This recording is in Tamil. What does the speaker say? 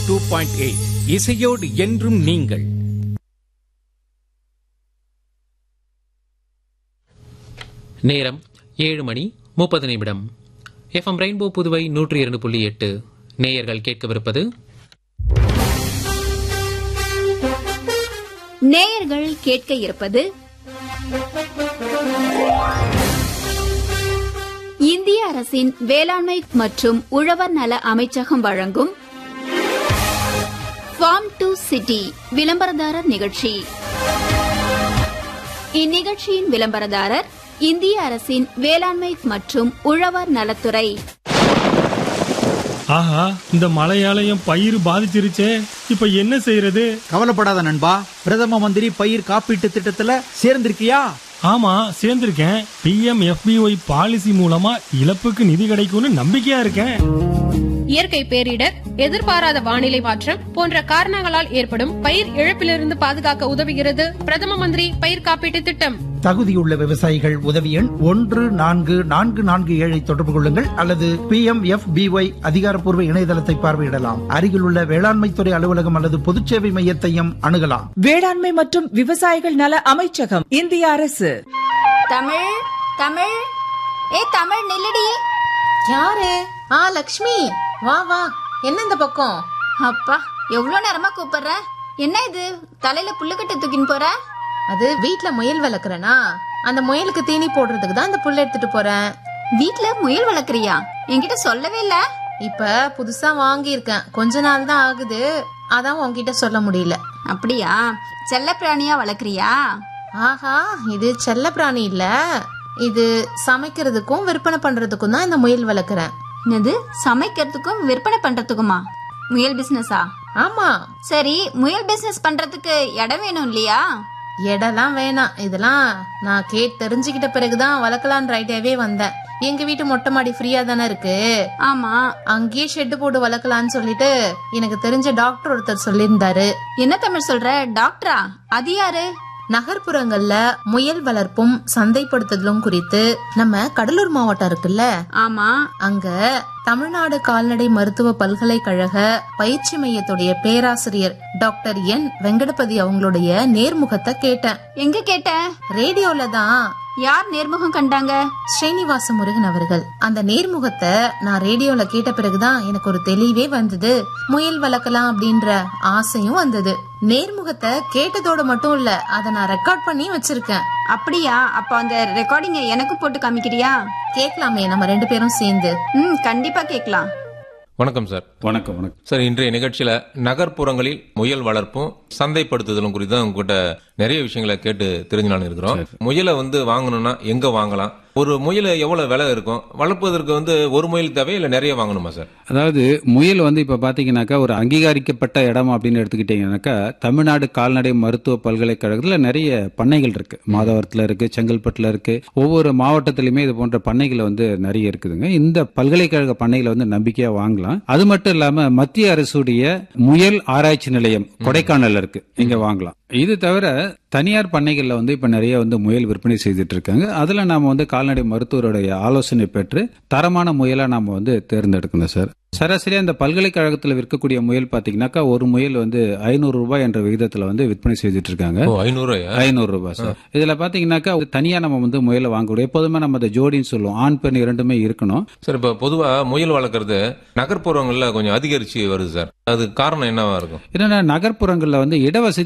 டூ பாயிண்ட் எயிட் இசையோடு என்றும் நீங்கள் நேரம் ஏழு மணி முப்பது நிமிடம் எஃப்எம் ரெயின்போ புதுவை நூற்றி இரண்டு புள்ளி எட்டு நேயர்கள் கேட்கவிருப்பது நேயர்கள் கேட்க இருப்பது இந்திய அரசின் வேளாண்மை மற்றும் உழவர் நல அமைச்சகம் வழங்கும் ஃபார்ம் டு சிட்டி விளம்பரதாரர் நிகழ்ச்சி இந்நிகழ்ச்சியின் விளம்பரதாரர் இந்திய அரசின் வேளாண்மை மற்றும் உழவர் நலத்துறை ஆஹா இந்த மழையால என் பயிர் பாதிச்சிருச்சே இப்ப என்ன செய்யறது கவலைப்படாத நண்பா பிரதம மந்திரி பயிர் காப்பீட்டு திட்டத்துல சேர்ந்திருக்கியா ஆமா சேர்ந்திருக்கேன் பிஎம் எஃபிஒய் பாலிசி மூலமா இழப்புக்கு நிதி கிடைக்கும்னு நம்பிக்கையா இருக்கேன் இயற்கை பேரிடர் எதிர்பாராத வானிலை மாற்றம் போன்ற காரணங்களால் ஏற்படும் பயிர் இழப்பிலிருந்து பாதுகாக்க உதவுகிறது பிரதம மந்திரி பயிர் காப்பீட்டு திட்டம் தகுதியுள்ள விவசாயிகள் உதவி எண் ஒன்று நான்கு நான்கு நான்கு ஏழை தொடர்பு கொள்ளுங்கள் அல்லது பி எம் எஃப் பிஒய் அதிகாரப்பூர்வ இணையதளத்தை பார்வையிடலாம் அருகிலுள்ள வேளாண்மைத்துறை அலுவலகம் அல்லது பொதுச்சேவை மையத்தையும் அணுகலாம் வேளாண்மை மற்றும் விவசாயிகள் நல அமைச்சகம் இந்திய அரசு தமிழ் தமிழ் ஏ தமிழ் நில்லடி யாரு ஆ லக்ஷ்மி வா வா என்ன இந்த பக்கம் அப்பா எவ்வளவு நேரமா கூப்பிடுற என்ன இது தலையில புல்லுக்கட்டு தூக்கின்னு போற அது வீட்ல முயல் வளர்க்கறனா அந்த முயலுக்கு தீனி போடுறதுக்கு தான் இந்த புல்ல எடுத்துட்டு போறேன் வீட்ல முயல் வளர்க்கறியா என்கிட்ட சொல்லவே இல்ல இப்ப புதுசா வாங்கியிருக்கேன் கொஞ்ச நாள் தான் ஆகுது அதான் உன்கிட்ட சொல்ல முடியல அப்படியா செல்ல பிராணியா வளர்க்கறியா ஆஹா இது செல்ல பிராணி இல்ல இது சமைக்கிறதுக்கும் விற்பனை பண்றதுக்கும் தான் இந்த முயல் வளர்க்கறேன் என்னது சமைக்கிறதுக்கும் விற்பனை பண்றதுக்குமா முயல் பிசினஸா ஆமா சரி முயல் பிசினஸ் பண்றதுக்கு இடம் வேணும் இல்லையா இடம்லாம் வேணாம் இதெல்லாம் நான் கேட்டு தெரிஞ்சுக்கிட்ட பிறகுதான் வளர்க்கலான்ற ஐடியாவே வந்தேன் எங்க வீட்டு மொட்டை மாடி ஃப்ரீயா தானே இருக்கு ஆமா அங்கேயே ஷெட்டு போட்டு வளர்க்கலாம்னு சொல்லிட்டு எனக்கு தெரிஞ்ச டாக்டர் ஒருத்தர் சொல்லியிருந்தாரு என்ன தமிழ் சொல்ற டாக்டரா அது யாரு நகர்ப்புறங்கள்ல முயல் வளர்ப்பும் சந்தைப்படுத்துதலும் குறித்து நம்ம கடலூர் மாவட்டம் இருக்குல்ல ஆமா அங்க தமிழ்நாடு கால்நடை மருத்துவ பல்கலைக்கழக பயிற்சி மையத்துடைய பேராசிரியர் டாக்டர் என் வெங்கடபதி அவங்களுடைய நேர்முகத்தை கேட்டேன் எங்க கேட்ட ரேடியோல தான் யார் நேர்முகம் கண்டாங்க ஸ்ரீனிவாச முருகன் அவர்கள் அந்த நேர்முகத்தை நான் ரேடியோல கேட்ட பிறகுதான் எனக்கு ஒரு தெளிவே வந்தது முயல் வளர்க்கலாம் அப்படின்ற ஆசையும் வந்தது நேர்முகத்தை கேட்டதோட மட்டும் இல்ல அதை நான் ரெக்கார்ட் பண்ணி வச்சிருக்கேன் அப்படியா அப்ப அந்த ரெக்கார்டிங்க எனக்கு போட்டு காமிக்கிறியா கேட்கலாமே நம்ம ரெண்டு பேரும் சேர்ந்து ம் கண்டிப்பா கேக்கலாம் வணக்கம் சார் வணக்கம் வணக்கம் சார் இன்றைய நிகழ்ச்சியில நகர்ப்புறங்களில் முயல் வளர்ப்பும் சந்தைப்படுத்துதலும் குறித்து தான் உங்ககிட்ட நிறைய விஷயங்களை கேட்டு தெரிஞ்சுனாலும் இருக்கிறோம் முயலை வந்து வாங்கணும்னா எங்க வாங்கலாம் ஒரு முயல் எவ்வளவு விலை இருக்கும் வளர்ப்பதற்கு வந்து ஒரு முயல் தேவை இல்ல நிறைய வாங்கணுமா சார் அதாவது முயல் வந்து இப்ப பாத்தீங்கன்னாக்கா ஒரு அங்கீகரிக்கப்பட்ட இடம் அப்படின்னு எடுத்துக்கிட்டீங்கன்னாக்கா தமிழ்நாடு கால்நடை மருத்துவ பல்கலைக்கழகத்துல நிறைய பண்ணைகள் இருக்கு மாதவரத்துல இருக்கு செங்கல்பட்டுல இருக்கு ஒவ்வொரு மாவட்டத்திலுமே இது போன்ற பண்ணைகள் வந்து நிறைய இருக்குதுங்க இந்த பல்கலைக்கழக பண்ணைகளை வந்து நம்பிக்கையா வாங்கலாம் அது மட்டும் இல்லாம மத்திய அரசுடைய முயல் ஆராய்ச்சி நிலையம் கொடைக்கானல் இருக்கு இங்க வாங்கலாம் இது தவிர தனியார் பண்ணைகள்ல வந்து இப்ப நிறைய வந்து முயல் விற்பனை செய்துட்டு இருக்காங்க அதுல நாம வந்து கால்நடை மருத்துவருடைய ஆலோசனை பெற்று தரமான முயலா நாம வந்து தேர்ந்தெடுக்கணும் சார் சராசரியா இந்த பல்கலைக்கழகத்துல விற்கக்கூடிய முயல் பாத்தீங்கன்னாக்கா ஒரு முயல் வந்து ஐநூறு ரூபாய் என்ற விகிதத்துல வந்து விற்பனை செய்துட்டு இருக்காங்க ஓ ஐநூறு ரூபாயா? ஐநூறு ரூபாய் சார் இதுல பாத்தீங்கன்னாக்கா தனியா நம்ம வந்து முயலை வாங்கக்கூடிய எப்போதுமே நம்ம அதை ஜோடின்னு சொல்லுவோம் ஆண் பெண் இரண்டுமே இருக்கணும் சார் இப்ப பொதுவா முயல் வளர்க்கறது நகர்ப்புறங்கள்ல கொஞ்சம் அதிகரிச்சு வருது சார் அது காரணம் என்னவா இருக்கும் என்னன்னா நகர்ப்புறங்கள்ல வந்து இடவசதி